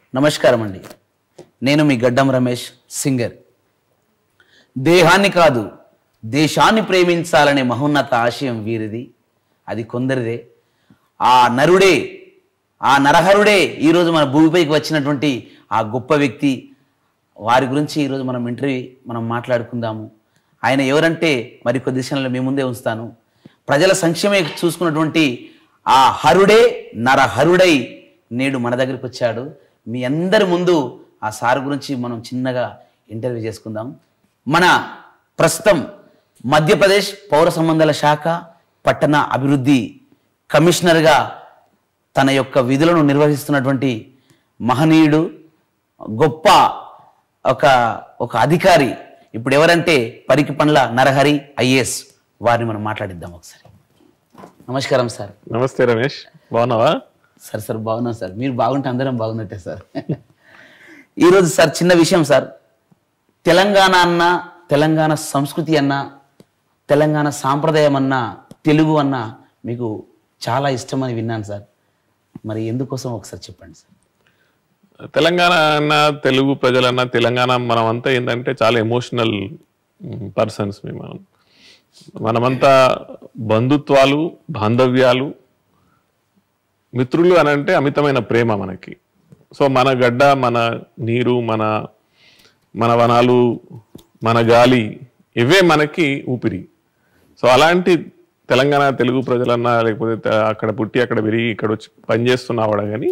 నమస్కారం అండి నేను మీ గడ్డం రమేష్ సింగర్ దేహాన్ని కాదు దేశాన్ని ప్రేమించాలనే మహోన్నత ఆశయం వీరిది అది కొందరిదే ఆ నరుడే ఆ నరహరుడే ఈరోజు మన భూమిపైకి వచ్చినటువంటి ఆ గొప్ప వ్యక్తి వారి గురించి ఈరోజు మనం ఇంటర్వ్యూ మనం మాట్లాడుకుందాము ఆయన ఎవరంటే మరి కొద్ది క్షణాలు మీ ముందే ఉంచుతాను ప్రజల సంక్షేమే చూసుకున్నటువంటి ఆ హరుడే నరహరుడై నేడు మన దగ్గరికి వచ్చాడు మీ అందరి ముందు ఆ సార్ గురించి మనం చిన్నగా ఇంటర్వ్యూ చేసుకుందాం మన ప్రస్తుతం మధ్యప్రదేశ్ పౌర సంబంధాల శాఖ పట్టణ అభివృద్ధి కమిషనర్గా తన యొక్క విధులను నిర్వహిస్తున్నటువంటి మహనీయుడు గొప్ప ఒక ఒక అధికారి ఇప్పుడు ఎవరంటే పరికి పండ్ల నరహరి ఐఏఎస్ వారిని మనం మాట్లాడిద్దాం ఒకసారి నమస్కారం సార్ నమస్తే రమేష్ బాగున్నావా సార్ సార్ బాగున్నాం సార్ మీరు బాగుంటే అందరం బాగున్నట్టే సార్ ఈరోజు సార్ చిన్న విషయం సార్ తెలంగాణ అన్న తెలంగాణ సంస్కృతి అన్న తెలంగాణ సాంప్రదాయం అన్న తెలుగు అన్న మీకు చాలా ఇష్టమని విన్నాను సార్ మరి ఎందుకోసం ఒకసారి చెప్పండి సార్ తెలంగాణ అన్న తెలుగు ప్రజలన్న తెలంగాణ మనం అంతా ఏంటంటే చాలా ఎమోషనల్ పర్సన్స్ మేము మనం మనమంతా బంధుత్వాలు బాంధవ్యాలు మిత్రులు అని అంటే అమితమైన ప్రేమ మనకి సో మన గడ్డ మన నీరు మన మన వనాలు మన గాలి ఇవే మనకి ఊపిరి సో అలాంటి తెలంగాణ తెలుగు ప్రజలన్నా లేకపోతే త- అక్కడ పుట్టి అక్కడ పెరిగి ఇక్కడ వచ్చి పనిచేస్తున్నావాడ కానీ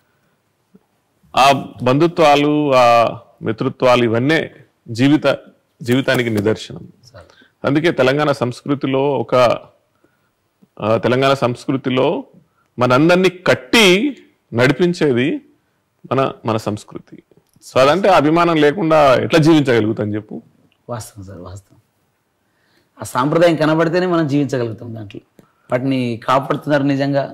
ఆ బంధుత్వాలు ఆ మిత్రుత్వాలు ఇవన్నీ జీవిత జీవితానికి నిదర్శనం సార్ అందుకే తెలంగాణ సంస్కృతిలో ఒక ఆ, తెలంగాణ సంస్కృతిలో మనందరినీ కట్టి నడిపించేది మన మన సంస్కృతి సో అదంటే అభిమానం లేకుండా ఎట్లా జీవించగలుగుతాం చెప్పు వాస్తవం సార్ వాస్తవం ఆ సాంప్రదాయం కనబడితేనే మనం జీవించగలుగుతాం దాంట్లో వాటిని కాపాడుతున్నారు నిజంగా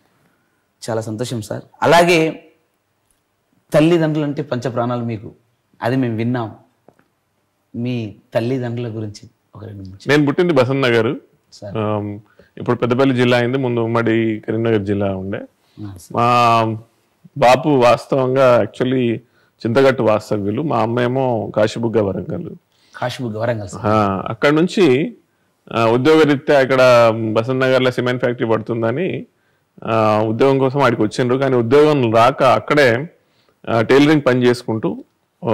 చాలా సంతోషం సార్ అలాగే తల్లిదండ్రులు అంటే పంచ ప్రాణాలు మీకు అది మేము విన్నాం మీ తల్లిదండ్రుల గురించి ఒక రెండు నిమిషాలు నేను పుట్టింది బసంత్ నగర్ సార్ ఆమ్, ఇప్పుడు పెద్దపల్లి జిల్లా అయింది ముందు ఉమ్మడి కరీంనగర్ జిల్లా ఉండే ఆ, సార్. మా బాపు వాస్తవంగా యాక్చువల్లీ చింతగట్టు వాస్తవ్యులు మా అమ్మ ఏమో కాశీబుగ్గ వరంగల్ కాశీబుగ్గ వరంగల్ సార్ ఆ, అక్కడ నుంచి ఆ, ఉద్యోగరీత్యా ఇక్కడ బసంత్ నగర్లో సిమెంట్ ఫ్యాక్టరీ పడుతుందని ఆ, ఉద్యోగం కోసం ఆడికి వచ్చిండ్రు కానీ ఉద్యోగం రాక అక్కడే ఆ, టైలరింగ్ పని చేసుకుంటూ ఆ,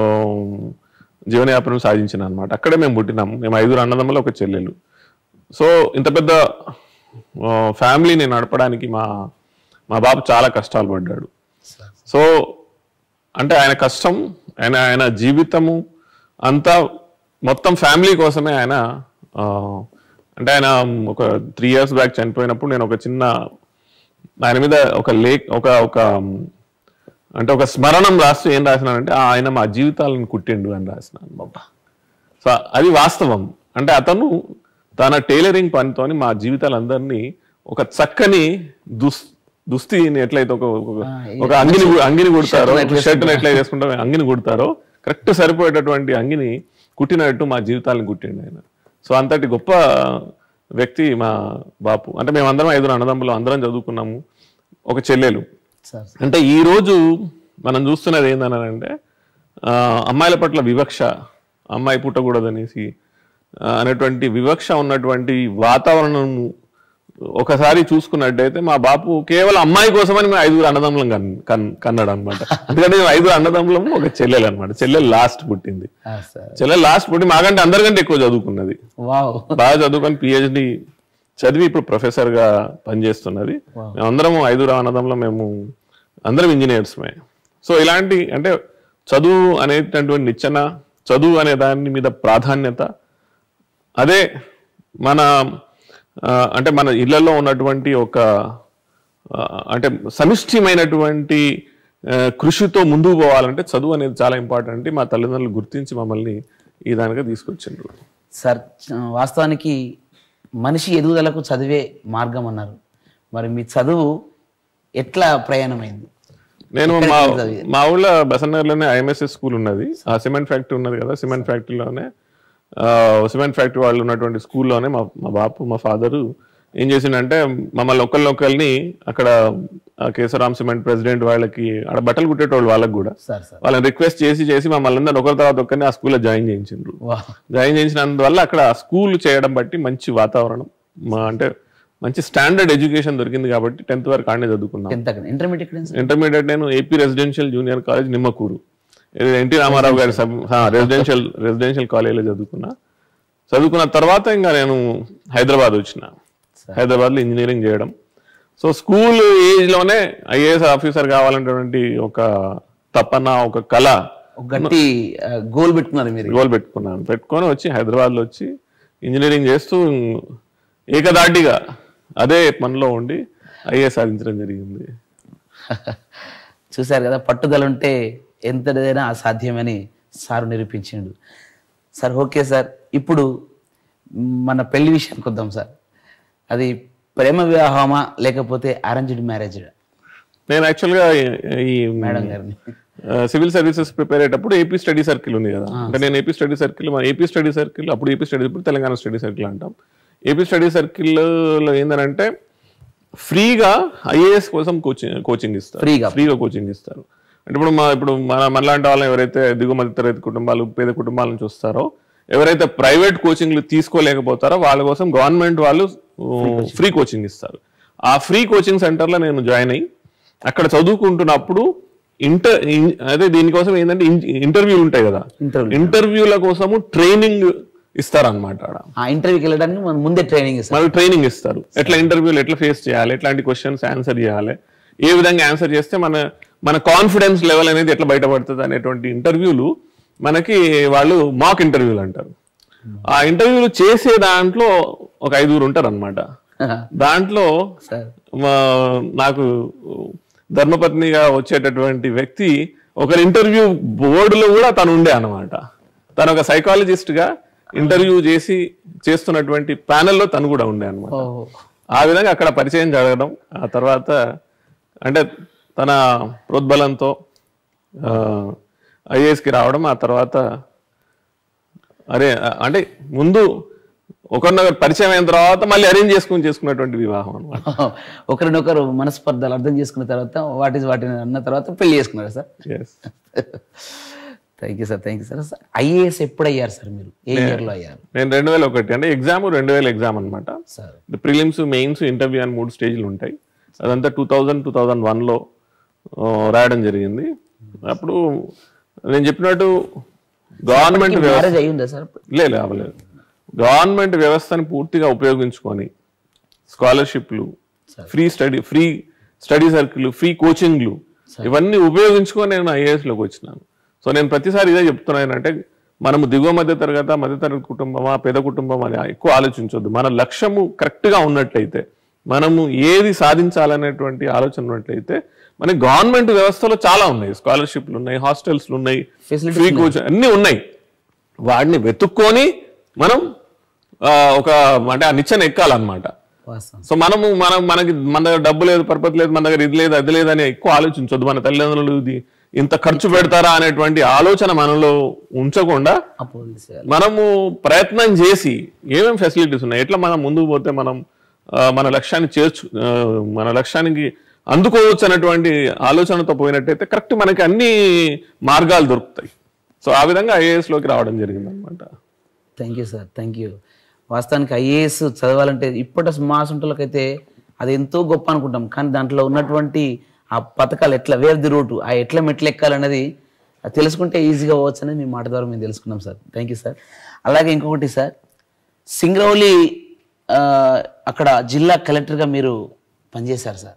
జీవనయాపనం సాధించిన అనమాట అక్కడే మేము పుట్టినాం మేము ఐదుగురు అన్నదమ్ములు ఒక చెల్లెలు సో ఇంత పెద్ద ఆ, ఫ్యామిలీని నడపడానికి మా మా బాబు చాలా కష్టాలు పడ్డాడు సార్ సో అంటే ఆయన కష్టం ఆయన ఆయన జీవితము అంతా మొత్తం ఫ్యామిలీ కోసమే ఆయన ఆ, అంటే ఆయన ఒక త్రీ ఇయర్స్ బ్యాక్ చనిపోయినప్పుడు నేను ఒక చిన్న ఆయన మీద ఒక లేక్ ఒక ఒక అంటే ఒక స్మరణం రాస్తూ ఏం రాసినానంటే "ఆ, ఆయన మా జీవితాలను కుట్టిండు అని రాసినాను బాబా సో అది వాస్తవం అంటే అతను తన టైలరింగ్ పనితోని మా జీవితాలందరినీ ఒక చక్కని దుస్ దుస్థిని ఎట్లయితే ఒక ఒక- ఒక అంగిని అంగిని కుడతారో షర్ట్ ఎట్లా వేసుకుంటాం అంగిని కుడతారో కరెక్ట్ సరిపోయేటటువంటి అంగిని కుట్టినట్టు మా జీవితాలను కుట్టిండు ఆయన సో అంతటి గొప్ప వ్యక్తి మా బాపు అంటే మేమందరం ఐదుగురు అన్నదమ్ములు అందరం చదువుకున్నాము ఒక చెల్లెలు సార్ అంటే ఈ రోజు మనం చూస్తున్నది ఏంటనంటే ఆ, అమ్మాయిల పట్ల వివక్ష అమ్మాయి పుట్టకూడదనేసి ఆ, అనేటువంటి వివక్ష ఉన్నటువంటి వాతావరణం ఒకసారి చూసుకున్నట్టయితే మా బాపు కేవలం అమ్మాయి కోసమని మేము ఐదుగురు అన్నదమ్ములం కన్ కన్- కన్నాడు అనమాట ఎందుకంటే మేము ఐదుగురు అన్నదమ్ములము ఒక చెల్లెలు అనమాట చెల్లెలు లాస్ట్ పుట్టింది ఆ, సార్ చెల్లెలు లాస్ట్ పుట్టి మాకంటే అందరికంటే ఎక్కువ చదువుకున్నది వావ్ బాగా చదువుకొని పిహెచ్డి చదివి ఇప్పుడు ప్రొఫెసర్ గా పనిచేస్తున్నది మేమందరం ఐదుగురు అన్నదంలో మేము అందరం ఇంజనీర్స్మే సో ఇలాంటి అంటే చదువు అనేటటువంటి నిచ్చెన చదువు అనే దాని మీద ప్రాధాన్యత అదే మన ఆ, అంటే మన ఇళ్లలో ఉన్నటువంటి ఒక ఆ, అంటే సమిష్టిమైనటువంటి ఆ, కృషితో ముందుకు పోవాలంటే చదువు అనేది చాలా ఇంపార్టెంట్ మా తల్లిదండ్రులు గుర్తించి మమ్మల్ని ఈ దానిగా తీసుకొచ్చిండ్రు సార్ చ- వాస్తవానికి మనిషి ఎదుగుదలకు చదివే మార్గం అన్నారు మరి మీ చదువు ఎట్లా ప్రయాణమైంది నేను మా మా ఊళ్ళో బసన్నగర్లోనే ఐఎంఎస్ఎస్ స్కూల్ ఉన్నది ఆ సిమెంట్ ఫ్యాక్టరీ ఉన్నది కదా సిమెంట్ ఫ్యాక్టరీలోనే ఆ, సిమెంట్ ఫ్యాక్టరీ వాళ్ళు ఉన్నటువంటి స్కూల్లోనే మా మా బాపు మా ఫాదరు ఏం చేసిండంటే మమ్మల్ని ఒకరినొకరిని అక్కడ ఆ కేశవరామ్ సిమెంట్ ప్రెసిడెంట్ వాళ్ళకి అక్కడ బట్టలు కుట్టేటోళ్ళు వాళ్ళకి కూడా సార్ సార్ వాళ్ళని రిక్వెస్ట్ చేసి చేసి మమ్మల్ని అందరిని ఒకరి తర్వాత ఒకరిని ఆ స్కూల్లో జాయిన్ చేయించిండ్రు వా జాయిన్ చేసినందువల్ల అక్కడ స్కూల్ చేయడం బట్టి మంచి వాతావరణం మా అంటే మంచి స్టాండర్డ్ ఎడ్యుకేషన్ దొరికింది కాబట్టి టెన్త్ వరకు ఆడనే చదువుకున్నాం ఎంత అక్కడ ఇంటర్మీడియట్ ఎక్కడ సార్ ఇంటర్మీడియట్ నేను AP residential junior college Nimmakuru ఇది ఎన్టీ రామారావు గారి సబ్ రెసిడెన్షియల్ రెసిడెన్షియల్ కాలేజీలో చదువుకున్నా చదువుకున్న తర్వాత ఇంకా నేను హైదరాబాద్ వచ్చిన హైదరాబాద్లో ఇంజనీరింగ్ చేయడం సో స్కూల్ ఏజ్లోనే ఐఏఎస్ ఆఫీసర్ కావాలనేటువంటి ఒక తపన ఒక కళ ఒక గట్టి గోల్ పెట్టుకున్నారు మీరు గోల్ పెట్టుకున్నాను పెట్టుకొని వచ్చి హైదరాబాద్లో వచ్చి ఇంజనీరింగ్ చేస్తూ ఏకదాటిగా అదే పనిలో ఉండి ఐఏఎస్ సాధించడం జరిగింది చూశారు కదా పట్టుదల ఉంటే ఎంతదైనా అసాధ్యమని సారు నిరూపించిండు సార్ ఓకే సార్ ఇప్పుడు మన పెళ్లి విషయానికి వద్దాం సార్ అది ప్రేమ వివాహమా లేకపోతే అరేంజ్డ్ మ్యారేజ్ నేను యాక్చువల్గా ఈ మేడం గారిని సివిల్ సర్వీసెస్ ప్రిపేర్ అయ్యేటప్పుడు ఏపీ స్టడీ సర్కిల్ ఉంది కదా అంటే నేను ఏపీ స్టడీ సర్కిల్ మన ఏపీ స్టడీ సర్కిల్ అప్పుడు ఏపీ స్టడీ ఇప్పుడు తెలంగాణ స్టడీ సర్కిల్ అంటాం ఏపీ స్టడీ సర్కిల్లో ఏంటంటే ఫ్రీగా ఐఏఎస్ కోసం కోచింగ్ కోచింగ్ ఇస్తారు ఫ్రీగా ఫ్రీగా కోచింగ్ ఇస్తారు అంటే ఇప్పుడు మా ఇప్పుడు మన మనలాంటి వాళ్ళని ఎవరైతే దిగుమతి తరగతి కుటుంబాలు పేద కుటుంబాల నుంచి వస్తారో ఎవరైతే ప్రైవేట్ కోచింగ్లు తీసుకోలేకపోతారో వాళ్ళ కోసం గవర్నమెంట్ వాళ్ళు ఫ్రీ కోచింగ్ ఇస్తారు ఆ ఫ్రీ కోచింగ్ సెంటర్లో నేను జాయిన్ అయ్యి అక్కడ చదువుకుంటున్నప్పుడు ఇంటర్ అదే దీనికోసం ఏంటంటే ఇంటర్వ్యూలు ఉంటాయి కదా ఇంటర్వ్యూ ఇంటర్వ్యూల కోసము ట్రైనింగ్ ఇస్తారన్నమాట ఆడ ఆ ఇంటర్వ్యూకి వెళ్ళడానికి మనం ముందే ట్రైనింగ్ ఇస్తాం మనకు ట్రైనింగ్ ఇస్తారు ఎట్లా ఇంటర్వ్యూలు ఎట్లా ఫేస్ చేయాలి ఎట్లాంటి క్వశ్చన్స్ ఆన్సర్ చేయాలి ఏ విధంగా ఆన్సర్ చేస్తే మన మన కాన్ఫిడెన్స్ లెవెల్ అనేది ఎట్లా బయటపడుతుంది అనేటువంటి ఇంటర్వ్యూలు మనకి వాళ్ళు మాక్ ఇంటర్వ్యూలు అంటారు ఆ ఇంటర్వ్యూలు చేసే దాంట్లో ఒక ఐదుగురు ఉంటారు అనమాట దాంట్లో సార్ మా- నాకు ధర్మపత్నిగా వచ్చేటటువంటి వ్యక్తి ఒకరి ఇంటర్వ్యూ బోర్డులో కూడా తను ఉండే అన్నమాట తను ఒక సైకాలజిస్ట్ గా ఇంటర్వ్యూ చేసి చేస్తున్నటువంటి ప్యానెల్లో తను కూడా ఉండే అన్నమాట ఓహో ఆ విధంగా అక్కడ పరిచయం జరగడం ఆ తర్వాత అంటే తన ప్రోద్బలంతో ఐఏఎస్కి రావడం ఆ తర్వాత అరే అంటే ముందు ఒకరినొకరు పరిచయం అయిన తర్వాత మళ్ళీ అరేంజ్ చేసుకుని చేసుకున్నటువంటి వివాహం అనమాట ఒకరినొకరు మనస్పర్ధలు అర్థం చేసుకున్న తర్వాత వాటి వాటిని అన్న తర్వాత పెళ్లి చేసుకున్నారు sir yes thank you sir thank you sir IAS ఎప్పుడు అయ్యారు సార్ మీరు ఏ ఇయర్లో అయ్యారు నేను రెండు వేల ఒకటి అంటే ఎగ్జామ్ రెండు వేల ఎగ్జామ్ అనమాట సార్ ప్రిలిమ్స్ మెయిన్స్ ఇంటర్వ్యూ అని మూడు స్టేజ్లు ఉంటాయి అదంతా టూ థౌజండ్ టూ థౌజండ్ వన్లో రాయడం జరిగింది అప్పుడు నేను చెప్పినట్టు గవర్నమెంట్ వ్యవస్థ మ్యారేజ్ అయ్యిందా సార్ లేదు అవ్వలేదు గవర్నమెంట్ వ్యవస్థని పూర్తిగా ఉపయోగించుకొని స్కాలర్షిప్లు free study free study circle free కోచింగ్లు ఇవన్నీ ఉపయోగించుకొని నేను ఐఏఎస్ లోకి వచ్చినాను సో నేను ప్రతిసారి ఇదే చెప్తున్నాను అంటే మనము దిగువ మధ్య తరగత మధ్య తరగతి కుటుంబమా పేద కుటుంబం అని ఎక్కువ ఆలోచించొద్దు మన లక్ష్యము కరెక్ట్ గా ఉన్నట్లయితే మనము ఏది సాధించాలనేటువంటి ఆలోచన ఉన్నట్లయితే మన గవర్నమెంట్ వ్యవస్థలో చాలా ఉన్నాయి స్కాలర్షిప్లు ఉన్నాయి హాస్టల్స్లు ఉన్నాయి Facilities ఫ్రీ కోచింగ్ అన్నీ ఉన్నాయి వాడిని వెతుక్కొని మనం ఆ, ఒక అంటే ఆ నిచ్చెన ఎక్కాలన్నమాట వాస్తవం సో మనము మనం మనకి మన దగ్గర డబ్బు లేదు పర్పస్ లేదు మన దగ్గర ఇది లేదు అది లేదు అని ఎక్కువ ఆలోచించొద్దు మన తల్లిదండ్రులు ఇది ఇంత ఖర్చు పెడతారా అనేటువంటి ఆలోచన మనలో ఉంచకుండా అప్పుడు చేయాలి. మనము ప్రయత్నం చేసి ఏమేమి ఫెసిలిటీస్ ఉన్నాయి ఎట్లా మనం ముందుకు పోతే మనం ఆ, మన లక్ష్యాన్ని చేర్చు ఆ, మన లక్ష్యానికి అందుకోవచ్చు అన్నటువంటి ఆలోచనతో పోయినట్టయితే కరెక్ట్ మనకి అన్ని మార్గాలు దొరుకుతాయి సో ఆ విధంగా ఐఏఎస్ లోకి రావడం జరిగింది అనమాట thank you sir thank you వాస్తవానికి ఐఏఎస్ చదవాలంటే ఇప్పటి మా సొంటలకైతే అది ఎంతో గొప్ప అనుకుంటాం కానీ దాంట్లో ఉన్నటువంటి ఆ పథకాలు ఎట్లా వేర్ ది రూట్ ఆ ఎట్లా మెట్లు ఎక్కాలన్నది అది తెలుసుకుంటే ఈజీగా అవ్వచ్చు అనేది మీ మాట ద్వారా మేము తెలుసుకున్నాం సార్ థ్యాంక్ యూ సార్ అలాగే ఇంకొకటి సార్ సింగరౌలి ఆ, అక్కడ జిల్లా కలెక్టర్గా మీరు పనిచేశారు సార్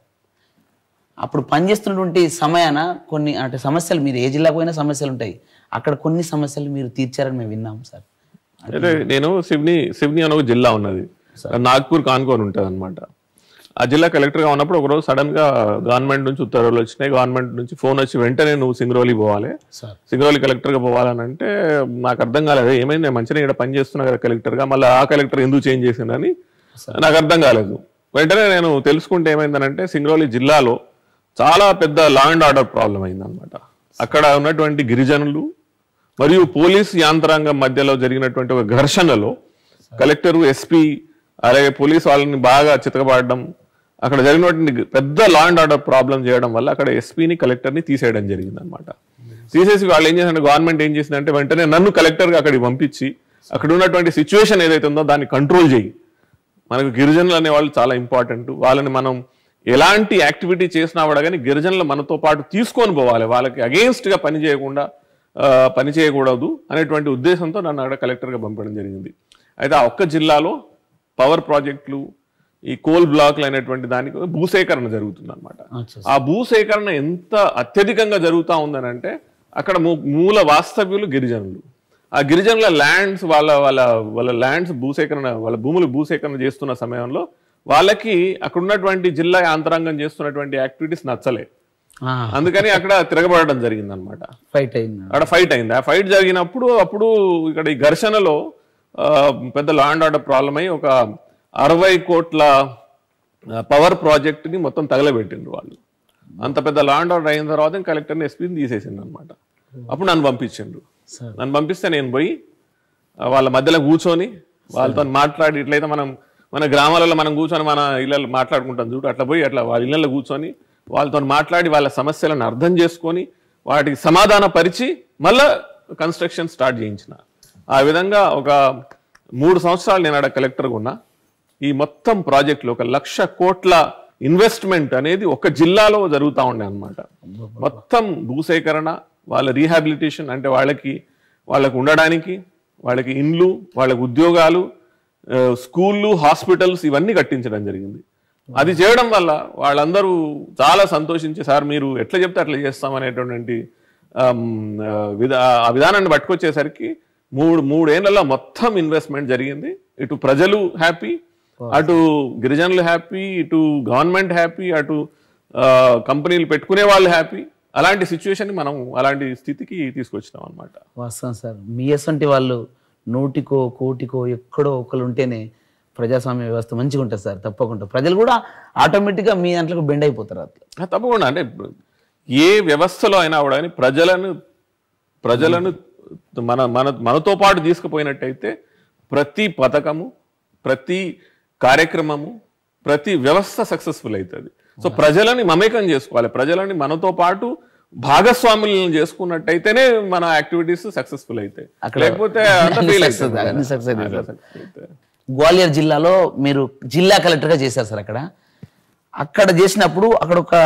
అప్పుడు పనిచేస్తున్నటువంటి సమయాన కొన్ని అంటే సమస్యలు మీరు ఏ జిల్లాకు పోయినా సమస్యలు ఉంటాయి అక్కడ కొన్ని సమస్యలు మీరు తీర్చారని మేము విన్నాం సార్ అయితే నేను సివ్ని సివ్ని అనే ఒక జిల్లా ఉన్నది నాగ్పూర్ కాన్కోన్ ఉంటుంది అనమాట ఆ జిల్లా కలెక్టర్ గా ఉన్నప్పుడు ఒకరోజు సడన్ గా గవర్నమెంట్ నుంచి ఉత్తర్వులు వచ్చినాయి గవర్నమెంట్ నుంచి ఫోన్ వచ్చి వెంటనే నువ్వు సింగరౌలి పోవాలి సార్ సింగరౌలి కలెక్టర్ గా పోవాలని అంటే నాకు అర్థం కాలేదు ఏమైంది నేను మంచిగా ఇక్కడ పని చేస్తున్నా కదా కలెక్టర్ గా మళ్ళీ ఆ కలెక్టర్ ఎందుకు చేంజ్ చేసిందని నాకు అర్థం కాలేదు వెంటనే నేను తెలుసుకుంటే ఏమైందనంటే సింగరౌలి జిల్లాలో చాలా పెద్ద లా అండ్ ఆర్డర్ ప్రాబ్లం అయిందనమాట అక్కడ ఉన్నటువంటి గిరిజనులు మరియు పోలీస్ యాంత్రాంగం మధ్యలో జరిగినటువంటి ఒక ఘర్షణలో కలెక్టర్ ఎస్పీ అలాగే పోలీస్ వాళ్ళని బాగా చితకబడడం అక్కడ జరిగినటువంటి పెద్ద లా అండ్ ఆర్డర్ ప్రాబ్లం చేయడం వల్ల అక్కడ ఎస్పీని కలెక్టర్ని తీసేయడం జరిగింది అనమాట తీసేసి వాళ్ళు ఏం చేశారంటే గవర్నమెంట్ ఏం చేసిందంటే వెంటనే నన్ను కలెక్టర్గా అక్కడికి పంపించి అక్కడ ఉన్నటువంటి సిచ్యువేషన్ ఏదైతే ఉందో దాన్ని కంట్రోల్ చేయి మనకు గిరిజనులు అనే వాళ్ళు చాలా ఇంపార్టెంట్ వాళ్ళని మనం ఎలాంటి యాక్టివిటీ చేసినా కూడా కానీ గిరిజనులు మనతో పాటు తీసుకొని పోవాలి వాళ్ళకి అగేన్స్ట్ గా పని చేయకుండా ఆ, పని చేయకూడదు అనేటువంటి ఉద్దేశంతో నన్ను అక్కడ కలెక్టర్గా పంపడం జరిగింది అయితే ఆ ఒక్క జిల్లాలో పవర్ ప్రాజెక్టులు ఈ కోల్ బ్లాక్లు అనేటువంటి దానికి భూసేకరణ జరుగుతుంది అనమాట అచ్చా. ఆ భూసేకరణ ఎంత అత్యధికంగా జరుగుతూ ఉందని అంటే అక్కడ మూ- మూల వాస్తవ్యులు గిరిజనులు ఆ గిరిజనుల ల్యాండ్స్ వాళ్ళ వాళ్ళ వాళ్ళ ల్యాండ్స్ భూసేకరణ వాళ్ళ భూములు భూసేకరణ చేస్తున్న సమయంలో వాళ్ళకి అక్కడ ఉన్నటువంటి జిల్లా యాంతరాంగం చేస్తున్నటువంటి యాక్టివిటీస్ నచ్చలే అందుకని అక్కడ తిరగబడడం జరిగింది అనమాట ఫైట్ అయింది అక్కడ ఫైట్ అయింది ఆ ఫైట్ జరిగినప్పుడు అప్పుడు ఇక్కడ ఈ ఘర్షణలో ఆ, పెద్ద లా అండ్ ఆర్డర్ ప్రాబ్లం అయ్యి ఒక అరవై కోట్ల పవర్ ప్రాజెక్ట్ని మొత్తం తగలబెట్టిండ్రు వాళ్ళు అంత పెద్ద లా అండ్ ఆర్డర్ అయిన తర్వాత కలెక్టర్ని ఎస్పీని తీసేసిండు అనమాట అప్పుడు నన్ను పంపించిండ్రు సార్ నన్ను పంపిస్తే నేను పోయి ఆ, వాళ్ళ మధ్యలో కూర్చొని వాళ్ళతో మాట్లాడి ఇట్లయితే మనం మన గ్రామాలలో మనం కూర్చొని మన ఇళ్ళలో మాట్లాడుకుంటాం చూడు అట్లా పోయి అట్లా వాళ్ళ ఇళ్ళలో కూర్చొని వాళ్ళతో మాట్లాడి వాళ్ళ సమస్యలను అర్థం చేసుకొని వాటికి సమాధాన పరిచి మళ్ళా కన్స్ట్రక్షన్ స్టార్ట్ చేయించిన ఆ విధంగా ఒక మూడు సంవత్సరాలు నేను ఆడ కలెక్టర్గా ఉన్నా ఈ మొత్తం ప్రాజెక్టులు ఒక లక్ష కోట్ల ఇన్వెస్ట్మెంట్ అనేది ఒక జిల్లాలో జరుగుతూ ఉండే అన్నమాట మొత్తం భూసేకరణ వాళ్ళ రీహాబిలిటేషన్ అంటే వాళ్ళకి వాళ్ళకు ఉండడానికి వాళ్ళకి ఇండ్లు వాళ్ళకి ఉద్యోగాలు ఆ, స్కూళ్ళు హాస్పిటల్స్ ఇవన్నీ కట్టించడం జరిగింది అది చేయడం వల్ల వాళ్ళందరూ చాలా సంతోషించి సార్ మీరు ఎట్లా చెప్తే అట్లా చేస్తాం అనేటువంటి ఆమ్, ఆ, విధా ఆ విధానాన్ని పట్టుకొచ్చేసరికి మూడు మూడేళ్లలో మొత్తం ఇన్వెస్ట్మెంట్ జరిగింది ఇటు ప్రజలు హ్యాపీ అటు గిరిజనులు హ్యాపీ ఇటు గవర్నమెంట్ హ్యాపీ అటు ఆ, కంపెనీలు పెట్టుకునే వాళ్ళు హ్యాపీ అలాంటి సిచ్యువేషన్ మనం అలాంటి స్థితికి తీసుకొచ్చినాం అనమాట వాస్తవం సార్ మీ ఎసంటి వాళ్ళు నూటికో కోటికో ఎక్కడో ఒకరు ఉంటేనే ప్రజాస్వామ్య వ్యవస్థ మంచిగా ఉంటుంది సార్ తప్పకుండా ప్రజలు కూడా ఆటోమేటిక్గా మీ దాంట్లోకి బెండ్ అయిపోతారు అట్లా ఆ, తప్పకుండా అంటే ఇప్పుడు ఏ వ్యవస్థలో అయినా కూడా కానీ ప్రజలను ప్రజలను మన మన మనతో పాటు తీసుకుపోయినట్టయితే ప్రతి పథకము ప్రతి కార్యక్రమము ప్రతి వ్యవస్థ సక్సెస్ఫుల్ అవుతుంది సో ప్రజలని మమేకం చేసుకోవాలి ప్రజలని మనతో పాటు భాగస్వాములను చేసుకున్నట్టయితేనే మన యాక్టివిటీస్ సక్సెస్ఫుల్ అవుతాయి అక్కడ లేకపోతే అంతా అన్ని ఫెయిల్ success, అన్ని అవుతుంది success అవుతాయి సార్. Success అవుతాయి. గ్వాలియర్ జిల్లాలో మీరు జిల్లా కలెక్టర్గా చేశారు సార్ అక్కడ అక్కడ చేసినప్పుడు అక్కడ ఒక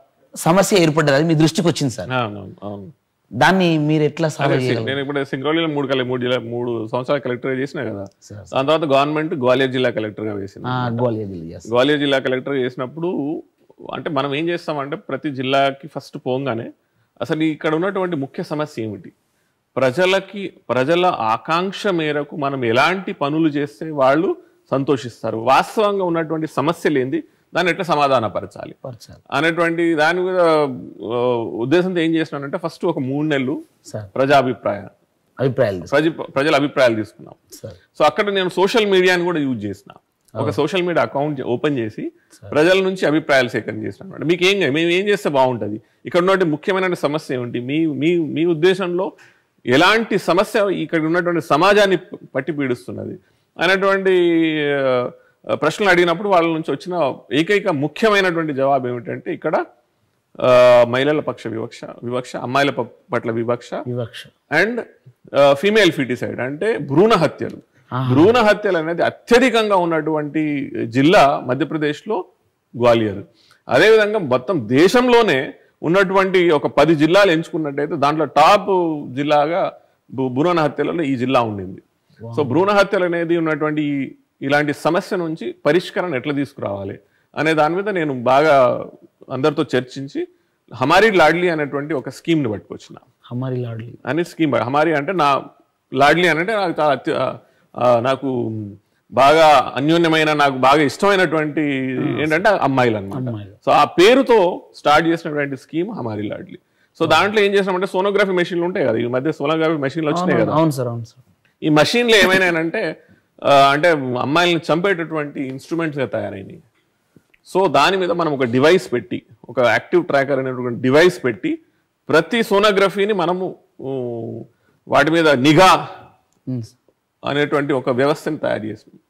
సమస్య ఏర్పడ్డది అది మీ దృష్టికి వచ్చింది సార్ అవును, అవును దాన్ని మీరు ఎట్లా సాల్వ్ అదే చేయగలరు నేను ఇప్పుడు సింగరౌలిలో మూడు కలె మూడు జిల్లా మూడు సంవత్సరాలు కలెక్టర్ చేసిన కదా సార్. దాని తర్వాత గవర్నమెంట్ గ్వాలియర్ జిల్లా కలెక్టర్ గా వేసింది ఆ, గ్వాలియర్ జిల్లా yes. గ్వాలియర్ జిల్లా కలెక్టర్ చేసినప్పుడు అంటే మనం ఏం చేస్తామంటే ప్రతి జిల్లాకి ఫస్ట్ పోగానే అసలు ఇక్కడ ఉన్నటువంటి ముఖ్య సమస్య ఏమిటి ప్రజలకి ప్రజల ఆకాంక్ష మేరకు మనం ఎలాంటి పనులు చేస్తే వాళ్ళు సంతోషిస్తారు వాస్తవంగా ఉన్నటువంటి సమస్యలు ఏంది దాన్ని ఎట్లా సమాధానపరచాలి పరచాలి అనేటువంటి దాని మీద ఆ, ఉద్దేశంతో ఏం చేసినానంటే ఫస్ట్ ఒక మూడు నెలలు సార్ ప్రజాభిప్రాయ అభిప్రాయాలు ప్రజ ప్రజల అభిప్రాయాలు తీసుకున్నాం సార్ సో అక్కడ నేను సోషల్ మీడియాని కూడా యూజ్ చేసిన ఒక సోషల్ మీడియా అకౌంట్ ఓపెన్ చేసి ప్రజల నుంచి అభిప్రాయాలు సేకరణ చేసిన అనమాట మీకు ఏం మేము ఏం చేస్తే బాగుంటుంది ఇక్కడ ఉన్నటువంటి ముఖ్యమైన సమస్య ఏమిటి మీ మీ మీ ఉద్దేశంలో ఎలాంటి సమస్య ఇక్కడ ఉన్నటువంటి సమాజాన్ని పట్టి పీడిస్తున్నది అనేటువంటి ఆ, ప్రశ్నలు అడిగినప్పుడు వాళ్ళ నుంచి వచ్చిన ఏకైక ముఖ్యమైనటువంటి జవాబు ఏమిటంటే ఇక్కడ ఆ, మహిళల పక్ష వివక్ష వివక్ష అమ్మాయిల ప- పట్ల వివక్ష వివక్ష అండ్ ఫీమేల్ ఫిటిసైడ్ అంటే భ్రూణ హత్యలు భ్రూణ హత్యలు అనేది అత్యధికంగా ఉన్నటువంటి జిల్లా మధ్యప్రదేశ్లో గ్వాలియర్ అదేవిధంగా మొత్తం దేశంలోనే ఉన్నటువంటి ఒక పది జిల్లాలు ఎంచుకున్నట్టయితే దాంట్లో టాప్ జిల్లాగా భూ- భ్రూణ హత్యలలో ఈ జిల్లా ఉండింది సో భ్రూణ హత్యలు అనేది ఉన్నటువంటి ఈ- ఇలాంటి సమస్య నుంచి పరిష్కరణ ఎట్లా తీసుకురావాలి అనే దాని మీద నేను బాగా అందరితో చర్చించి హమారీ లాడ్లీ అనేటువంటి ఒక స్కీమ్ని పట్టుకొచ్చిన హమారి లాడ్లీ అని స్కీమ్ హమారి అంటే నా లాడ్లీ అని అంటే నాకు చాలా అత్య- ఆ, నాకు బాగా అన్యోన్యమైన నాకు బాగా ఇష్టమైనటువంటి ఏంటంటే అమ్మాయిలు అనమాట అమ్మాయిలు. సో ఆ పేరుతో స్టార్ట్ చేసినటువంటి స్కీమ్ హమారి లాడ్లీ సో దాంట్లో ఏం చేసినామంటే సోనోగ్రఫీ మెషిన్లు ఉంటాయి కదా ఈ మధ్య సోనోగ్రఫీ మెషిన్లు వచ్చినాయి కదా అవును సార్ అవును సార్ ఈ మషిన్లు ఏమైనాయంటే ఆ, అంటే అమ్మాయిలను చంపేటటువంటి ఇన్స్ట్రుమెంట్స్ తయారైనాయి సో దాని మీద మనం ఒక డివైస్ పెట్టి ఒక యాక్టివ్ ట్రాకర్ అనేటువంటి డివైస్ పెట్టి ప్రతి సోనోగ్రఫీని మనము ఊ, వాటి మీద నిఘా ఉమ్, అనేటువంటి ఒక వ్యవస్థని తయారు చేసాం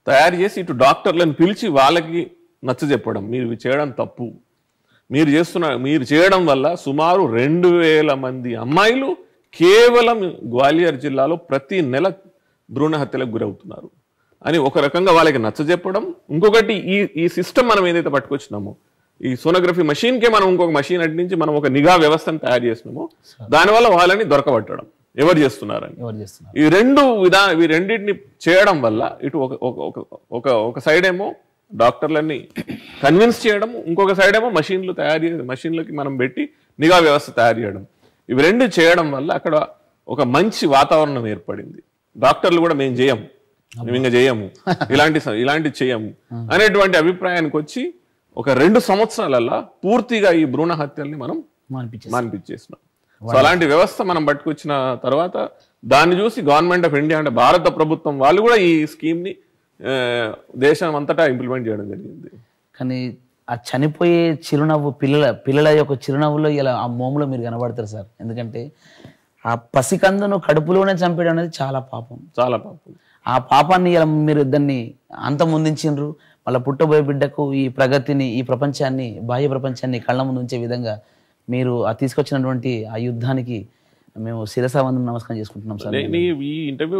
తయారు చేసి ఇటు డాక్టర్లను పిలిచి వాళ్ళకి నచ్చ చెప్పడం మీరు ఇవి చేయడం తప్పు మీరు చేస్తున్న మీరు చేయడం వల్ల సుమారు రెండు వేల మంది అమ్మాయిలు కేవలం గ్వాలియర్ జిల్లాలో ప్రతి నెల భ్రూణ హత్యలకు గురవుతున్నారు అని ఒక రకంగా వాళ్ళకి నచ్చజెప్పడం ఇంకొకటి ఈ ఈ సిస్టమ్ మనం ఏదైతే పట్టుకొచ్చినామో ఈ సోనోగ్రఫీ మషిన్కే మనం ఇంకొక మషిన్ అటు నుంచి మనం ఒక నిఘా వ్యవస్థను తయారు చేసినామో దానివల్ల వాళ్ళని దొరకబట్టడం ఎవరు చేస్తున్నారని ఎవరు చేస్తున్నారు ఈ రెండు విధా ఈ రెండింటిని చేయడం వల్ల ఇటు ఒక ఒక ఒక- ఒక ఒక సైడ్ ఏమో డాక్టర్లని కన్విన్స్ చేయడం ఇంకొక సైడ్ ఏమో మషిన్లు తయారు చేసి మషిన్లకి మనం పెట్టి నిఘా వ్యవస్థ తయారు చేయడం ఇవి రెండు చేయడం వల్ల అక్కడ ఒక మంచి వాతావరణం ఏర్పడింది డాక్టర్లు కూడా మేము చేయం మేము ఇంకా చేయము ఇలాంటి స- ఇలాంటి చేయము అనేటువంటి అభిప్రాయానికి వచ్చి ఒక రెండు సంవత్సరాలల్లా పూర్తిగా ఈ భ్రూణ హత్యల్ని మనం అనిపించేసి మాన్పించేసినాం సో అలాంటి వ్యవస్థ మనం పట్టుకొచ్చిన తర్వాత దాన్ని చూసి గవర్నమెంట్ ఆఫ్ ఇండియా అంటే భారత ప్రభుత్వం వాళ్ళు కూడా ఈ స్కీమ్ ని ఆ, దేశం అంతటా ఇంప్లిమెంట్ చేయడం జరిగింది కానీ ఆ చనిపోయే చిరునవ్వు పిల్లల పిల్లల యొక్క చిరునవ్వులో ఇలా ఆ మోములో మీరు కనబడతారు సార్ ఎందుకంటే ఆ పసికందును కడుపులోనే చంపేయడం అనేది చాలా పాపం చాలా పాపం ఆ పాపాన్ని ఇలా మీరు దాన్ని అంతమొందించిండ్రు మళ్ళీ పుట్టబోయే బిడ్డకు ఈ ప్రగతిని ఈ ప్రపంచాన్ని బాహ్య ప్రపంచాన్ని కళ్ళ ముందు ఉంచే విధంగా మీరు ఆ తీసుకొచ్చినటువంటి ఆ యుద్ధానికి మేము శిరసావందనం నమస్కారం చేసుకుంటున్నాం సార్ నే- నీ ఈ ఇంటర్వ్యూ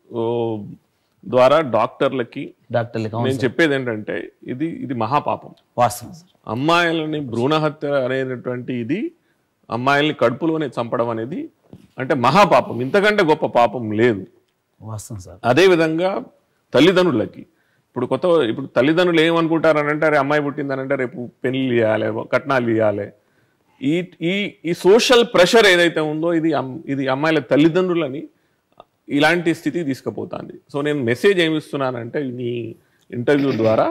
ద్వారా డాక్టర్లకి డాక్టర్లకి నేను చెప్పేది ఏంటంటే ఇది ఇది మహాపాపం వాస్తవం సార్ అమ్మాయిలని భ్రూణ హత్య అనేటటువంటి ఇది అమ్మాయిల్ని కడుపులోనే చంపడం అనేది అంటే మహాపాపం ఇంతకంటే గొప్ప పాపం లేదు వాస్తవం సార్ అదేవిధంగా తల్లిదండ్రులకి ఇప్పుడు కొత్త ఇప్పుడు తల్లిదండ్రులు ఏమనుకుంటారని అంటే అరే అమ్మాయి పుట్టిందనంటే రేపు పెళ్లి చేయాలి కట్నాలు ఇవ్వాలి ఈ ఈ ఈ సోషల్ ప్రెషర్ ఏదైతే ఉందో ఇది అమ్- ఇది అమ్మాయిల తల్లిదండ్రులని ఇలాంటి స్థితికి తీసుకుపోతుంది సో నేను మెసేజ్ ఏమి ఇస్తున్నానంటే నీ ఇంటర్వ్యూ ద్వారా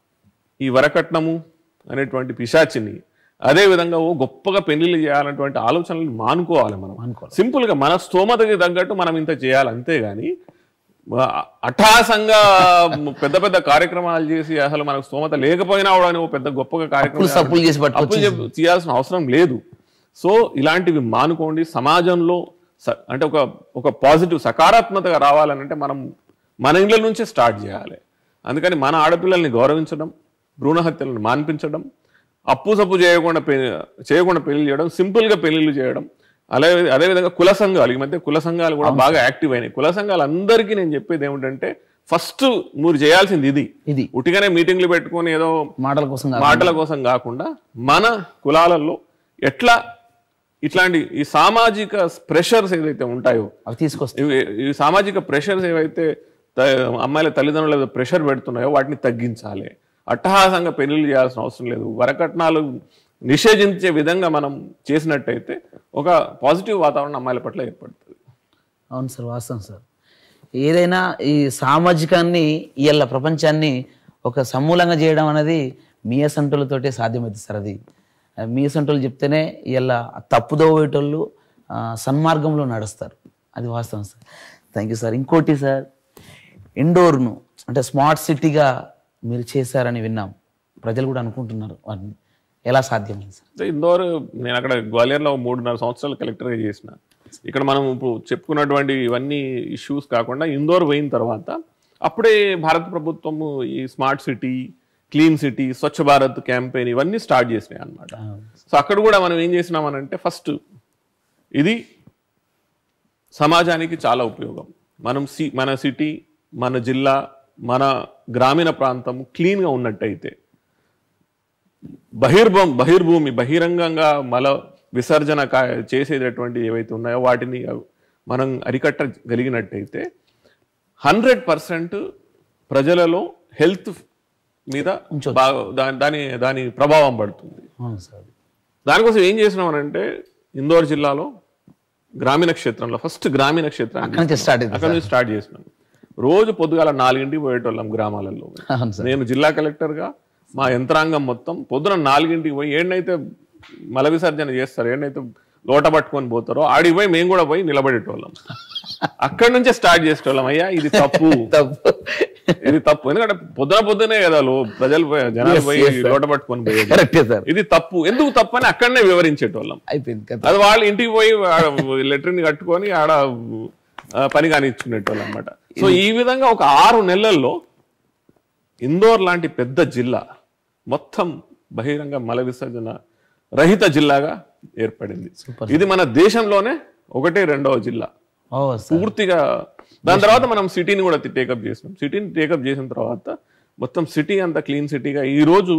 ఈ వరకట్నము అనేటువంటి పిశాచిని అదే విధంగా ఓ గొప్పగా పెళ్లిళ్ళు చేయాలన్నటువంటి ఆలోచనలు మానుకోవాలి మనం మానుకోవాలి. సింపుల్ గా మన స్తోమతకి తగ్గట్టు మనం ఇంత చేయాలి అంతేగాని ఆ, అట్టహాసంగా పెద్ద పెద్ద కార్యక్రమాలు చేసి అసలు మనకు స్తోమత లేకపోయినా కూడా అని ఓ పెద్ద గొప్పగా కార్యక్రమం సప్పులు చేసి పట్టుకొచ్చి అప్పులు చెప్- చేయాల్సిన అవసరం లేదు సో ఇలాంటివి మానుకోండి సమాజంలో స- అంటే ఒక ఒక పాజిటివ్ సకారాత్మకత రావాలనంటే మనం మన ఇళ్ళ నుంచే స్టార్ట్ చేయాలి అందుకని మన ఆడపిల్లల్ని గౌరవించడం భ్రూణ హత్యలను మాన్పించడం అప్పు సప్పు చేయకుండా పె- చేయకుండా పెళ్లి చేయడం సింపుల్ గా పెళ్లిళ్ళు చేయడం అలాగే అదేవిధంగా కుల సంఘాలు ఈ మధ్య కుల సంఘాలు కూడా బాగా యాక్టివ్ అయినాయి కుల సంఘాలు అందరికీ నేను చెప్పేది ఏమిటంటే ఫస్ట్ మీరు చేయాల్సింది ఇది ఇది ఉట్టిగానే మీటింగ్లు పెట్టుకొని ఏదో మాటల కోసం కాదు. మాటల కోసం కాకుండా మన కులాలలో ఎట్లా ఇట్లాంటి ఈ సామాజిక ప్రెషర్స్ ఏదైతే ఉంటాయో అవి తీసుకొస్తాం ఇవి ఈ సామాజిక ప్రెషర్స్ ఏవైతే త- అమ్మాయిల తల్లిదండ్రుల మీద ప్రెషర్ పెడుతున్నాయో వాటిని తగ్గించాలి అట్టహాసంగా పెళ్లిళ్ళు చేయాల్సిన అవసరం లేదు వరకట్నాలు నిషేధించే విధంగా మనం చేసినట్టయితే ఒక పాజిటివ్ వాతావరణం అమ్మాయిల పట్ల ఏర్పడుతుంది అవును సార్ వాస్తవం సార్ ఏదైనా ఈ సామాజికాన్ని ఇవాళ ప్రపంచాన్ని ఒక సమూలంగా చేయడం అనేది మీ అసంటులతోటే సాధ్యమవుతుంది సార్ అది మీ అసంటులు చెప్తేనే ఇవాళ తప్పుదో పోయేటోళ్ళు ఆ, సన్మార్గంలో నడుస్తారు అది వాస్తవం సార్ థ్యాంక్ యూ సార్ ఇంకోటి సార్ ఇండోర్ను అంటే స్మార్ట్ సిటీగా మీరు చేశారని విన్నాం ప్రజలు కూడా అనుకుంటున్నారు వాటిని ఎలా సాధ్యమైంది సార్ అంటే ఇందోర్ నేను అక్కడ గ్వాలియర్లో మూడున్నర సంవత్సరాలు కలెక్టర్గా చేసిన ఇక్కడ మనం ఇప్పుడు చెప్పుకున్నటువంటి ఇవన్నీ ఇష్యూస్ కాకుండా ఇందోర్ పోయిన తర్వాత అప్పుడే భారత ప్రభుత్వము ఈ smart city clean city Swachh Bharat campaign ఇవన్నీ స్టార్ట్ చేసినాయి అన్నమాట సో అక్కడ కూడా మనం ఏం చేసినామనంటే ఫస్ట్ ఇది సమాజానికి చాలా ఉపయోగం మనం సి మన సిటీ మన జిల్లా మన గ్రామీణ ప్రాంతం క్లీన్గా ఉన్నట్టయితే బహిర్భం బహిర్భూమి బహిరంగంగా మల విసర్జన కా- చేసేటటువంటి ఏవైతే ఉన్నాయో వాటిని మనం అరికట్టగలిగినట్టయితే హండ్రెడ్ పర్సెంట్ ప్రజలలో హెల్త్ మీద బాగా దా- దాని దాని ప్రభావం పడుతుంది అవును సార్ దానికోసం ఏం చేసినామనంటే ఇందోర్ జిల్లాలో గ్రామీణ క్షేత్రంలో ఫస్ట్ గ్రామీణ క్షేత్రాన్ని అక్కడి నుంచి స్టార్ట్ అయింది అక్కడ నుంచి స్టార్ట్ చేసినాం రోజు పొద్దుగాల నాలుగింటికి పోయేటోళ్ళం గ్రామాలలో అవును సార్ నేను జిల్లా కలెక్టర్గా మా యంత్రాంగం మొత్తం పొద్దున నాలుగింటికి పోయి ఏడనైతే మల విసర్జన చేస్తారు ఏడనైతే లోట పట్టుకొని పోతారో ఆడికి పోయి మేము కూడా పోయి నిలబడేటోళ్ళం అక్కడి నుంచే స్టార్ట్ చేసేటోళ్ళం అయ్యా ఇది తప్పు తప్పు ఇది తప్పు ఎందుకంటే పొద్దున పొద్దునే కదా లో ప్రజలు పోయి జనాలు పోయి లోట పట్టుకొని పోయేది కరెక్టే సార్ ఇది తప్పు ఎందుకు తప్పు అని అక్కడనే వివరించేటోళ్ళం అయిపోయింది కదా అది వాళ్ళు ఇంటికి పోయి లెటర్ని కట్టుకొని ఆడ ఆ, పని కానిచ్చుకునేటోళ్ళు అనమాట సో ఈ విధంగా ఒక ఆరు నెలల్లో ఇందోర్ లాంటి పెద్ద జిల్లా మొత్తం బహిరంగ మల విసర్జన రహిత జిల్లాగా ఏర్పడింది ఇది మన దేశంలోనే ఒకటే రెండవ జిల్లా ఓ సార్ పూర్తిగా దాని తర్వాత మనం సిటీని కూడా టేకప్ చేసినాం సిటీని టేకప్ చేసిన తర్వాత మొత్తం సిటీ అంతా క్లీన్ సిటీగా ఈ రోజు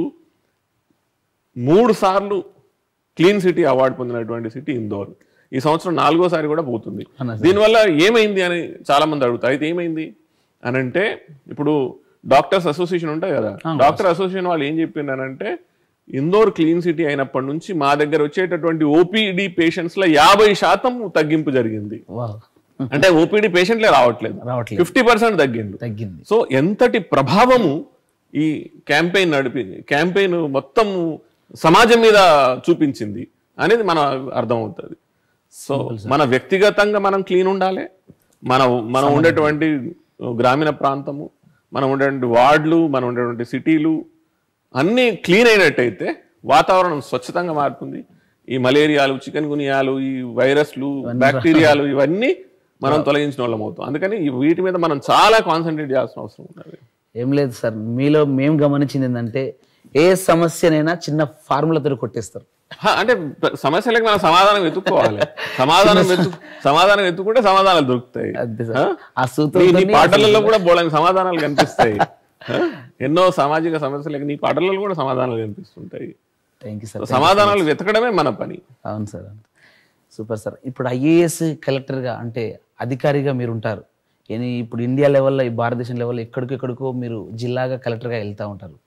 మూడు సార్లు క్లీన్ సిటీ అవార్డు పొందినటువంటి సిటీ ఇందోర్ ఈ సంవత్సరం నాలుగోసారి కూడా పోతుంది అవునా దీనివల్ల ఏమైంది అని చాలా మంది అడుగుతారు అయితే ఏమైంది అని అంటే ఇప్పుడు డాక్టర్స్ అసోసియేషన్ ఉంటాయి కదా డాక్టర్ అసోసియేషన్ వాళ్ళు ఏం చెప్పిండారంటే ఇందోర్ క్లీన్ సిటీ అయినప్పటి నుంచి మా దగ్గర వచ్చేటటువంటి ఓపీడీ పేషెంట్స్ లో యాభై శాతం తగ్గింపు జరిగింది వావ్ అంటే ఓపీడీ పేషెంట్లే రావట్లేదు రావట్లేదు ఫిఫ్టీ పర్సెంట్ తగ్గిండు తగ్గింది సో ఎంతటి ప్రభావము ఈ క్యాంపెయిన్ నడిపి క్యాంపెయిన్ మొత్తం సమాజం మీద చూపించింది అనేది మన అర్థమవుతుంది సో మన వ్యక్తిగతంగా మనం క్లీన్ ఉండాలి మన మనం ఉండేటువంటి గ్రామీణ ప్రాంతము మనం ఉండేటువంటి వార్డులు మనం ఉండేటువంటి సిటీలు అన్నీ క్లీన్ అయినట్టయితే వాతావరణం స్వచ్ఛతంగా మారుతుంది ఈ మలేరియాలు చికెన్ గునియాలు ఈ వైరస్లు బ్యాక్టీరియాలు ఇవన్నీ మనం తొలగించిన వాళ్ళం అవుతాం అందుకని ఈ వీటి మీద మనం చాలా కాన్సన్ట్రేట్ చేయాల్సిన అవసరం ఉన్నది ఏం లేదు సార్ మీలో మేము గమనించింది ఏంటంటే ఏ సమస్యనైనా చిన్న ఫార్ములాతో కొట్టేస్తారు హ, అంటే ప్ర- సమస్యలకు మనం సమాధానం వెతుక్కోవాలి సమాధానం వెతు సమాధానం వెతుక్కుంటే సమాధానాలు దొరుకుతాయి అంతే హ? సార్ ఆ నీ- సూత్రం నీ పాటలలో కూడా బోలని సమాధానాలు కనిపిస్తాయి హ? ఎన్నో సామాజిక సమస్యలకు నీ పాటలలో కూడా సమాధానాలు కనిపిస్తుంటాయి థ్యాంక్ యూ సార్ సమాధానాలు వెతకడమే మన పని అవును సార్ అవును. సూపర్ సార్ ఇప్పుడు ఐఏఎస్ కలెక్టర్గా అంటే అధికారిగా మీరు ఉంటారు ఏని ఇప్పుడు ఇండియా లెవెల్లో ఈ భారతదేశం లెవెల్లో ఎక్కడికెక్కడికో మీరు జిల్లాగా కలెక్టర్గా వెళ్తూ ఉంటారు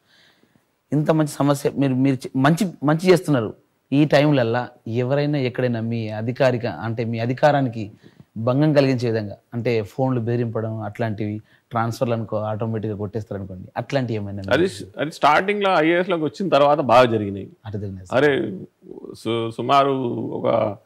ఇంత మంచి సమస్య మీరు మీరు చే- మంచి మంచి చేస్తున్నారు ఈ టైంలల్లా ఎవరైనా ఎక్కడైనా మీ అధికారిక అంటే మీ అధికారానికి భంగం కలిగించే విధంగా అంటే ఫోన్లు బెదిరింపడం అట్లాంటివి ట్రాన్స్ఫర్లు అనుకో ఆటోమేటిక్గా కొట్టేస్తారు అనుకోండి అట్లాంటివి ఏమైనా అది అది స్టార్టింగ్ లో ఐఏఎస్ లోకి వచ్చిన తర్వాత బాగా జరిగినాయి అటు జరిగినాయి అరే సు- సుమారు ఒక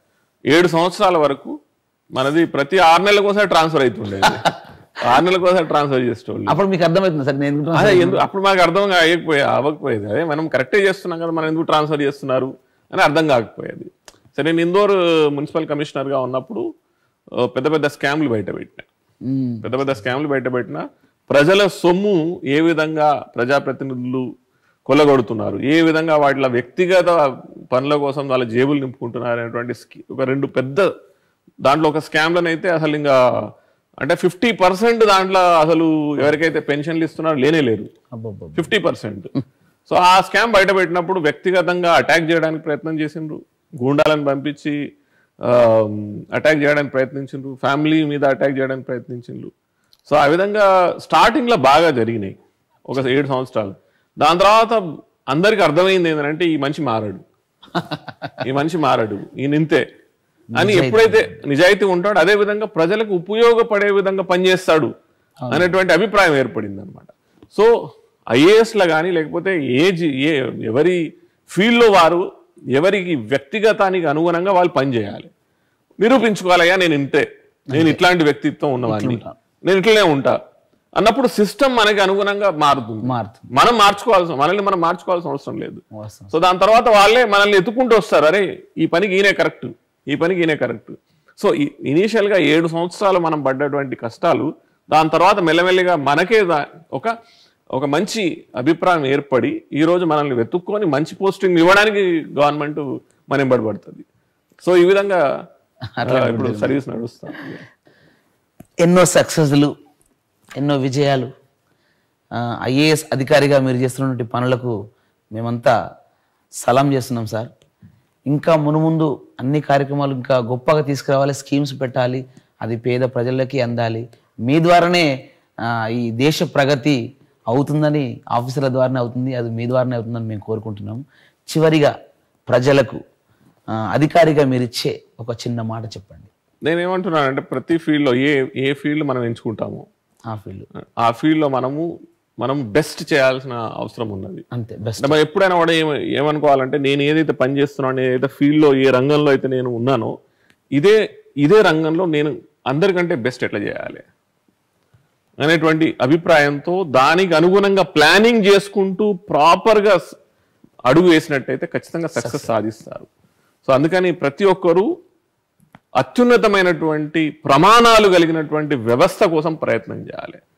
ఏడు సంవత్సరాల వరకు మనది ప్రతి ఆరు నెలల కోసం ట్రాన్స్ఫర్ అవుతుండేది ఆరు నెలల కోసం ట్రాన్స్ఫర్ చేసేటోళ్ళు అప్పుడు మీకు అర్థమవుతుంది సార్ నేను ఎందుకు అదే ఎందుకు అప్పుడు మాకు అర్థం అయ్యకపోయే అవ్వకపోయేది అదే మనం కరెక్టే చేస్తున్నాం కదా మనం ఎందుకు ట్రాన్స్ఫర్ చేస్తున్నారు అని అర్థం కాకపోయేది సరే నేను ఇందోర్ మున్సిపల్ కమిషనర్గా ఉన్నప్పుడు ఆ, పెద్ద పెద్ద స్కామ్లు బయట పెట్టినా మ్మ్. పెద్ద పెద్ద స్కామ్లు బయట పెట్టిన ప్రజల సొమ్ము ఏ విధంగా ప్రజాప్రతినిధులు కొల్లగొడుతున్నారు ఏ విధంగా వాటిలో వ్యక్తిగత పనుల కోసం వాళ్ళ జేబులు నింపుకుంటున్నారు అనేటువంటి స్కీ- ఒక రెండు పెద్ద దాంట్లో ఒక స్కామ్లను అయితే అసలు ఇంకా అంటే ఫిఫ్టీ పర్సెంట్ దాంట్లో అసలు ఎవరికైతే పెన్షన్లు ఇస్తున్నారో లేనే లేరు అబ్బబ్బబ్బ. ఫిఫ్టీ పర్సెంట్ సో ఆ స్కామ్ బయట పెట్టినప్పుడు వ్యక్తిగతంగా అటాక్ చేయడానికి ప్రయత్నం చేసిండ్రు గూండాలను పంపించి అటాక్ చేయడానికి ప్రయత్నించిండ్రు ఫ్యామిలీ మీద అటాక్ చేయడానికి ప్రయత్నించిండ్రు సో ఆ విధంగా స్టార్టింగ్ లో బాగా జరిగినాయి ఒక ఏడు సంవత్సరాలు దాని తర్వాత అందరికి అర్థమైంది ఏంటంటే ఈ మనిషి మారడు ఈ మనిషి మారడు ఈయన ఇంతే అని ఎప్పుడైతే నిజాయితీ ఉంటాడో అదే విధంగా ప్రజలకు ఉపయోగపడే విధంగా పనిచేస్తాడు అనేటువంటి అభిప్రాయం ఏర్పడింది అనమాట సో ఐఏఎస్లో కానీ లేకపోతే ఏ జి- ఏ ఎవరి ఫీల్డ్లో వారు ఎవరికి వ్యక్తిగతానికి అనుగుణంగా వాళ్ళు పనిచేయాలి నిరూపించుకోవాలయ్యా నేను ఇంతే నేను ఇట్లాంటి వ్యక్తిత్వం ఉన్నవాడిని నేను ఇట్లనే ఉంటా అన్నప్పుడు సిస్టమ్ మనకి అనుగుణంగా మారుతుంది మారుతుంది మనం మార్చుకోవాల్సిన మనల్ని మనం మార్చుకోవాల్సిన అవసరం లేదు వాస్తవం సో దాని తర్వాత వాళ్ళే మనల్ని ఎత్తుకుంటూ వస్తారు అరే ఈ పనికి ఈయనే కరెక్ట్ ఈ పనికి ఈయనే కరెక్ట్ సో ఇనీషియల్ గా ఏడు సంవత్సరాలు మనం పడ్డటువంటి కష్టాలు దాని తర్వాత మెల్లమెల్లిగా మనకే దా- ఒక ఒక మంచి అభిప్రాయం ఏర్పడి ఈ రోజు మనల్ని వెతుక్కొని మంచి పోస్టింగ్ ఇవ్వడానికి గవర్నమెంట్ మనం పడుతుంది సో ఈ విధంగా ఆ, ఇప్పుడు సర్వీస్ నడుస్తాం ఎన్నో సక్సెస్లు ఎన్నో విజయాలు ఐఏఎస్ అధికారిగా మీరు చేస్తున్నటువంటి పనులకు మేమంతా సలాం చేస్తున్నాం సార్ ఇంకా మునుముందు అన్ని కార్యక్రమాలు ఇంకా గొప్పగా తీసుకురావాలి స్కీమ్స్ పెట్టాలి అది పేద ప్రజలకి అందాలి మీ ద్వారానే ఆ, ఈ దేశ ప్రగతి అవుతుందని ఆఫీసర్ల ద్వారానే అవుతుంది అది మీ ద్వారానే అవుతుందని మేము కోరుకుంటున్నాము చివరిగా ప్రజలకు ఆ, అధికారిగా మీరు ఇచ్చే ఒక చిన్న మాట చెప్పండి నేనేమంటున్నానంటే ప్రతి ఫీల్డ్లో ఏ ఏ ఫీల్డ్ మనం ఎంచుకుంటామో ఆ ఫీల్డ్ ఆ ఫీల్డ్లో మనము మనం బెస్ట్ చేయాల్సిన అవసరం ఉన్నది అంతే బెస్ట్ అంటే మనం ఎప్పుడైనా కూడా ఏమ ఏమనుకోవాలంటే నేను ఏదైతే పని చేస్తున్నానో ఏదైతే ఫీల్డ్లో ఏ రంగంలో అయితే నేను ఉన్నానో ఇదే ఇదే రంగంలో నేను అందరికంటే బెస్ట్ ఎట్లా చేయాలి అనేటువంటి అభిప్రాయంతో దానికి అనుగుణంగా ప్లానింగ్ చేసుకుంటూ ప్రాపర్గా అడుగు వేసినట్టయితే ఖచ్చితంగా సక్సెస్ సాధిస్తారు సో అందుకని ప్రతి ఒక్కరూ అత్యున్నతమైనటువంటి ప్రమాణాలు కలిగినటువంటి వ్యవస్థ కోసం ప్రయత్నం చేయాలి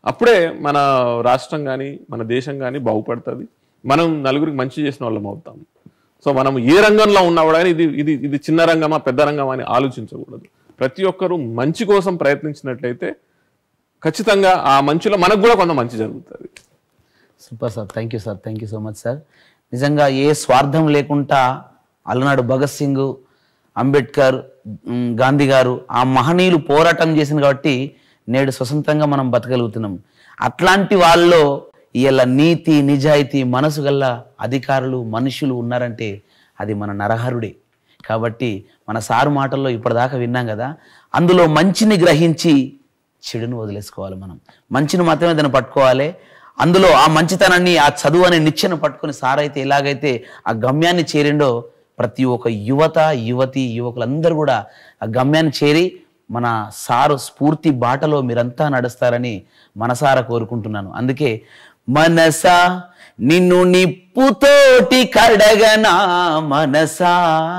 అప్పుడే మన రాష్ట్రం కానీ మన దేశం కానీ బాగుపడుతుంది మనం నలుగురికి మంచి చేసిన వాళ్ళం అవుతాం సో మనం ఏ రంగంలో ఉన్నా కూడా ఇది ఇది ఇది చిన్న రంగమా పెద్ద రంగమా అని ఆలోచించకూడదు ప్రతి ఒక్కరూ మంచి కోసం ప్రయత్నించినట్లయితే ఖచ్చితంగా ఆ మంచిలో మనకు కూడా కొంత మంచి జరుగుతుంది super sir thank you sir thank you so much sir నిజంగా ఏ స్వార్థం లేకుండా అలనాడు భగత్ సింగ్ అంబేద్కర్ ఉమ్, గాంధీ గారు ఆ మహనీయులు పోరాటం చేసింది కాబట్టి నేడు స్వతంత్రంగా మనం బతకగలుగుతున్నాం అట్లాంటి వాళ్ళలో ఇలా నీతి నిజాయితీ మనసు గల్ల అధికారులు మనుషులు ఉన్నారంటే అది మన నరహరుడే కాబట్టి మన సారు మాటల్లో ఇప్పటిదాకా విన్నాం కదా అందులో మంచిని గ్రహించి చెడును వదిలేసుకోవాలి మనం మంచిని మాత్రమే దాన్ని పట్టుకోవాలి అందులో ఆ మంచితనాన్ని ఆ చదువు అనే నిచ్చెను పట్టుకొని సారైతే ఎలాగైతే ఆ గమ్యాన్ని చేరిండో ప్రతి ఒక్క యువత యువతి యువకులందరూ కూడా ఆ గమ్యాన్ని చేరి మన సారు స్ఫూర్తి బాటలో మీరంతా నడుస్తారని మనసారా కోరుకుంటున్నాను అందుకే మనసా నిన్ను నిప్పుతోటి కడగనా మనసా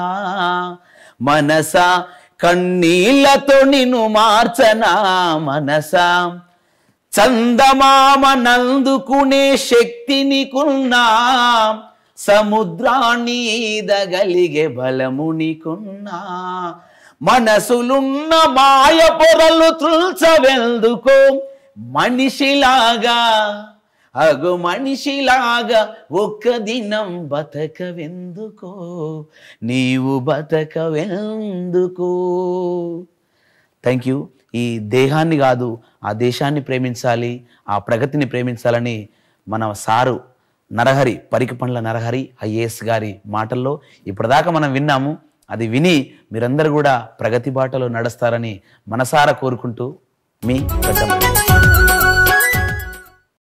మనసా కన్నీళ్లతో నిన్ను మార్చనా మనసా చందమామ నందుకునే శక్తి నీకున్నా సముద్రాన్ని ఈదగలిగే బలము నీకున్నా మనసులున్న మాయ పొరలు తుల్చవెందుకో మనిషిలాగా అగు మనిషిలాగా ఒక్క దినం బతకవెందుకో నీవు బతకవెందుకో థ్యాంక్ యూ ఈ దేహాన్ని కాదు ఆ దేశాన్ని ప్రేమించాలి ఆ ప్రగతిని ప్రేమించాలని మన సారు నరహరి పరికి పండ్ల నరహరి ఐఏఎస్ గారి మాటల్లో ఇప్పటిదాకా మనం విన్నాము అది విని మీరందరూ కూడా ప్రగతి బాటలో నడుస్తారని మనసారా కోరుకుంటూ మీ గడ్డం